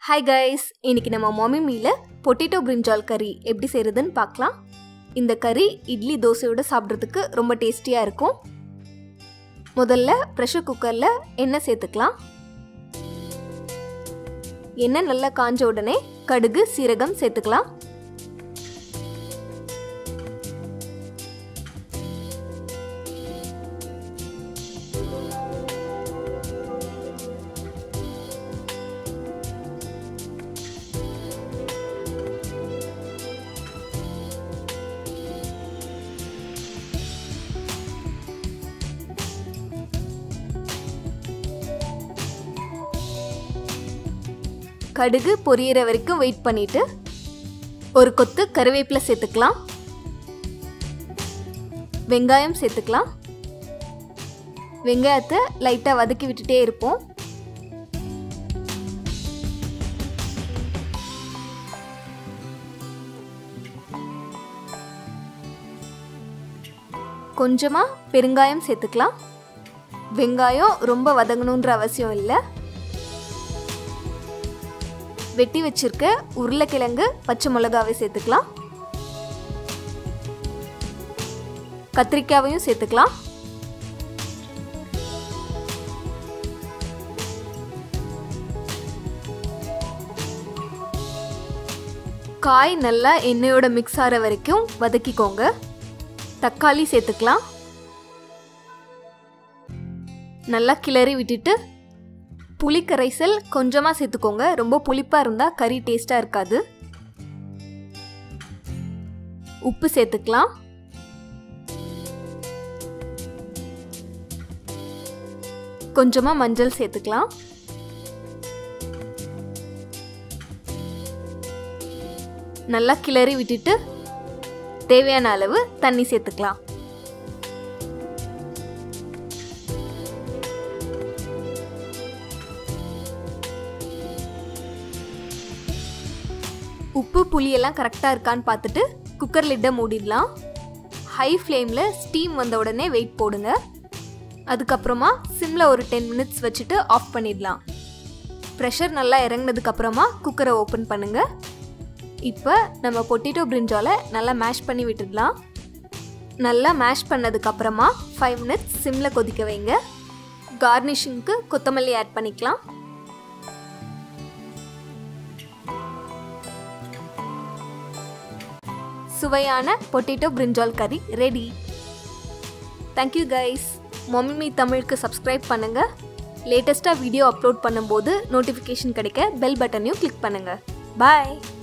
hi guys இன்னைக்கு நம்ம mummy மீல potato brinjal கறி எப்படி செய்கிறதுன்னு பார்க்கலாம் இந்த கறி இட்லி தோசையோட சாப்பிட்றதுக்கு ரொம்ப டேஸ்டியாக இருக்கும் முதல்ல ப்ரெஷர் குக்கரில் எண்ணெய் சேர்த்துக்கலாம் எண்ணெய் நல்லா காஞ்ச உடனே கடுகு சீரகம் சேர்த்துக்கலாம் கடுகு பொரியற வரைக்கும் வெயிட் பண்ணிட்டு ஒரு கொத்து கருவேப்பிலை சேர்த்துக்கலாம் வெங்காயம் சேர்த்துக்கலாம் வெங்காயத்தை லைட்டாக வதக்கி விட்டுட்டே இருப்போம் கொஞ்சமாக பெருங்காயம் சேர்த்துக்கலாம் வெங்காயம் ரொம்ப வதங்கணுன்ற அவசியம் இல்லை வெட்டி வச்சிருக்க உருளைக்கிழங்கு பச்சை மிளகாவை சேர்த்துக்கலாம் கத்திரிக்காவையும் சேர்த்துக்கலாம் காய் நல்லா எண்ணெயோட மிக்ஸ் ஆகிற வரைக்கும் வதக்கிக்கோங்க தக்காளி சேர்த்துக்கலாம் நல்லா கிளறி விட்டுட்டு புளி கரைசல் கொஞ்சமாக சேர்த்துக்கோங்க ரொம்ப புளிப்பாக இருந்தால் கறி டேஸ்ட்டாக இருக்காது உப்பு சேர்த்துக்கலாம் கொஞ்சமாக மஞ்சள் சேர்த்துக்கலாம் நல்லா கிளறி விட்டுட்டு தேவையான அளவு தண்ணி சேர்த்துக்கலாம் உப்பு புளியெல்லாம் கரெக்டாக இருக்கான்னு பார்த்துட்டு குக்கர் லிட்டை மூடிடலாம் ஹை ஃப்ளேமில் ஸ்டீம் வந்த உடனே வெயிட் போடுங்க அதுக்கப்புறமா சிம்மில் ஒரு டென் மினிட்ஸ் வச்சுட்டு ஆஃப் பண்ணிடலாம் ப்ரெஷர் நல்லா இறங்கினதுக்கப்புறமா குக்கரை ஓப்பன் பண்ணுங்கள் இப்போ நம்ம பொட்டேட்டோ பிரிஞ்சால நல்லா மேஷ் பண்ணி விட்டுடலாம் நல்லா மேஷ் பண்ணதுக்கப்புறமா ஃபைவ் மினிட்ஸ் சிம்மில் கொதிக்க வைங்க கார்னிஷிங்க்கு கொத்தமல்லி ஆட் பண்ணிக்கலாம் சுவையான பொட்டேட்டோ பிரிஞ்சால் கறி ரெடி தேங்க்யூ கைஸ் மம்மி தமிழுக்கு சப்ஸ்கிரைப் பண்ணுங்கள் லேட்டஸ்ட்டாக வீடியோ அப்லோட் பண்ணும்போது நோட்டிஃபிகேஷன் கிடைக்க பெல் பட்டனையும் கிளிக் பண்ணுங்கள் பாய்